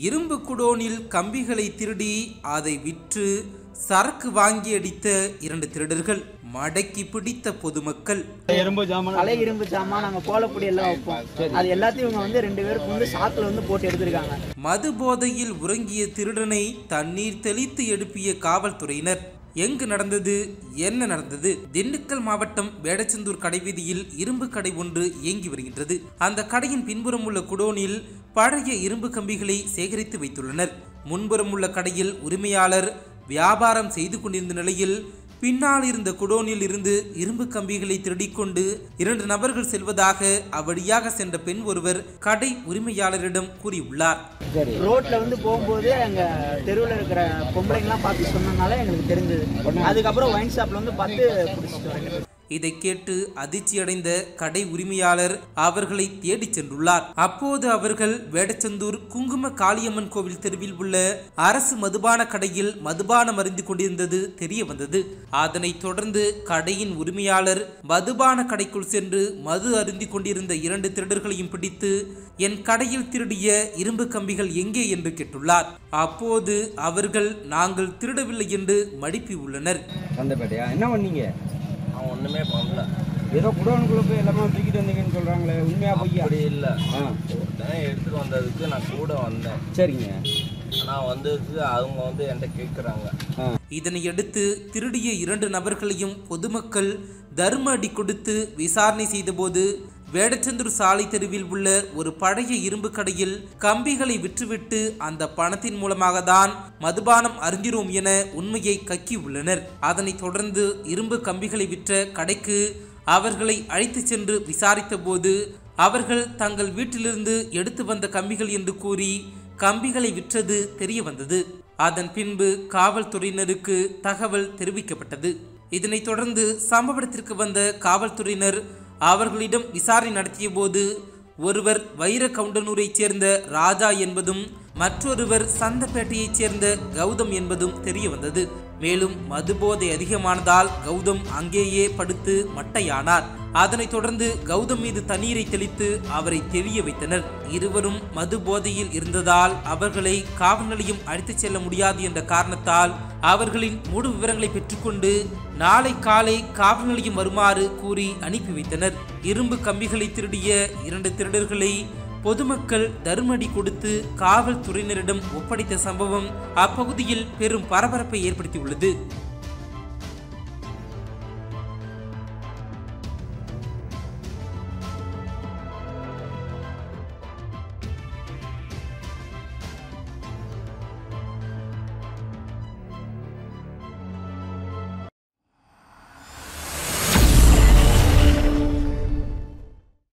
இரும்பு குடோனில் கம்பிகளை திருடி அதை விற்று சரக்கு வாங்கி அடித்த இரண்டு திருடர்கள் மடக்கி பிடித்த பொதுமக்கள் எறும்பு ஜாமான் பழைய இரும்பு சாமான் நாங்க கோலப்பொடி எல்லாம் வைப்போம் அது எல்லாத்தையும் இவங்க வந்து ரெண்டு பேருக்கு வந்து சாக்குல வந்து போட்டு எடுத்திருக்காங்க மது போதையில் உறங்கிய திருடனை தண்ணீர் தெளித்து எழுப்பிய காவல்துறையினர் எங்கு நடந்தது என்ன நடந்தது திண்டுக்கல் மாவட்டம் வேடச்சந்தூர் கடைவீதியில் இரும்பு கடை ஒன்று இயங்கி வருகின்றது அந்த கடையின் பின்புறம் உள்ள குடோனில் பழைய இரும்பு கம்பிகளை சேகரித்து வைத்துள்ளனர் முன்புறம் உள்ள கடையில் உரிமையாளர் வியாபாரம் செய்து கொண்டிருந்த நிலையில் பின்னால் இருந்த குடோனில் இருந்து இரும்பு கம்பிகளை திருடிக்கொண்டு இரண்டு நபர்கள் செல்வதாக அவ்வழியாக சென்ற பெண் ஒருவர் கடை உரிமையாளரிடம் கூறியுள்ளார் ரோட்ல வந்து போகும்போது எங்க தெருவில் இருக்கிற பொம்பளைங்கலாம் பார்த்து சொன்னனால எங்களுக்கு தெரிஞ்சது அதுக்கப்புறம் ஒயின் ஷாப்ல வந்து பார்த்து பிடிச்சிட்டு வரேன் இதை கேட்டு அதிர்ச்சியடைந்த கடை உரிமையாளர் அவர்களை தேடிச் சென்றுள்ளார் அப்போது அவர்கள் வேடச்சந்தூர் குங்கும காளியம்மன் கோவில் தெருவில் உள்ள அரசு மதுபான கடையில் மதுபானம் அருந்தி கொண்டிருந்தது தெரிய வந்தது அதனைத் தொடர்ந்து கடையின் உரிமையாளர் மதுபான கடைக்குள் சென்று மது அருந்தி கொண்டிருந்த இரண்டு திருடர்களையும் பிடித்து என் கடையில் திருடிய இரும்பு கம்பிகள் எங்கே என்று கேட்டுள்ளார் அப்போது அவர்கள் நாங்கள் திருடவில்லை என்று மடிப்பி உள்ளனர் சந்தைப்பேட்டையா என்ன பண்ணீங்க அவன் ஒண்ணுமே பண்ணல ஏதோ குடோனுக்குள்ள போய் எல்லாமே தூக்கிட்டு வந்தீங்கன்னு சொல்றாங்களே உண்மையா பொய்யா அப்படி இல்ல ஆ ஒருத்தன் எடுத்துட்டு வந்ததுக்கு நான் கூட வந்தேன் சரிங்க ஆனா வந்ததுக்கு அவங்க வந்து என்கிட்ட கேக்குறாங்க ஆ இதனையடுத்து திருடிய இரண்டு நபர்களையும் பொதுமக்கள் தர்ம அடி கொடுத்து விசாரணை செய்தபோது வேடச்சந்தூர் சாலை தெருவில் உள்ள ஒரு பழைய இரும்பு கடையில் கம்பிகளை விற்றுவிட்டு அந்த பணத்தின் மூலமாக தான் மதுபானம் அருந்திரோம் என உண்மையை கக்கி உள்ளனர் அதனைத் தொடர்ந்து இரும்பு கம்பிகளை விற்ற கடைக்கு அவர்களை அழைத்து சென்று விசாரித்த போது அவர்கள் தங்கள் வீட்டிலிருந்து எடுத்து வந்த கம்பிகள் என்று கூறி கம்பிகளை விற்றது தெரிய வந்தது அதன் பின்பு காவல்துறையினருக்கு தகவல் தெரிவிக்கப்பட்டது இதனைத் தொடர்ந்து சம்பவ இடத்திற்கு வந்த காவல்துறையினர் அவர்களிடம் விசாரணை நடத்திய போது ஒருவர் வைர கவுண்டனூரைச் சேர்ந்த ராஜா என்பதும் மற்றொருவர் சந்தப்பேட்டையைச் சேர்ந்த கௌதம் என்பதும் தெரிய வந்தது மேலும் மதுபோதை அதிகமானதால் கௌதம் அங்கேயே படுத்து மட்டையானார் அதனைத் தொடர்ந்து கௌதம் மீது தண்ணீரை தெளித்து அவரை தெளிய வைத்தனர் இருவரும் மது போதையில் இருந்ததால் அவர்களை காவல் நிலையம் அழைத்துச் செல்ல முடியாது என்ற காரணத்தால் அவர்களின் முழு விவரங்களை பெற்றுக்கொண்டு நாளை காலை காவல் நிலையம் வருமாறு கூறி அனுப்பி வைத்தனர் இரும்பு கம்பிகளை திருடிய இரண்டு திருடர்களை பொதுமக்கள் தர்மடி கொடுத்து காவல்துறையினரிடம் ஒப்படைத்த சம்பவம் அப்பகுதியில் பெரும் பரபரப்பை ஏற்படுத்தியுள்ளது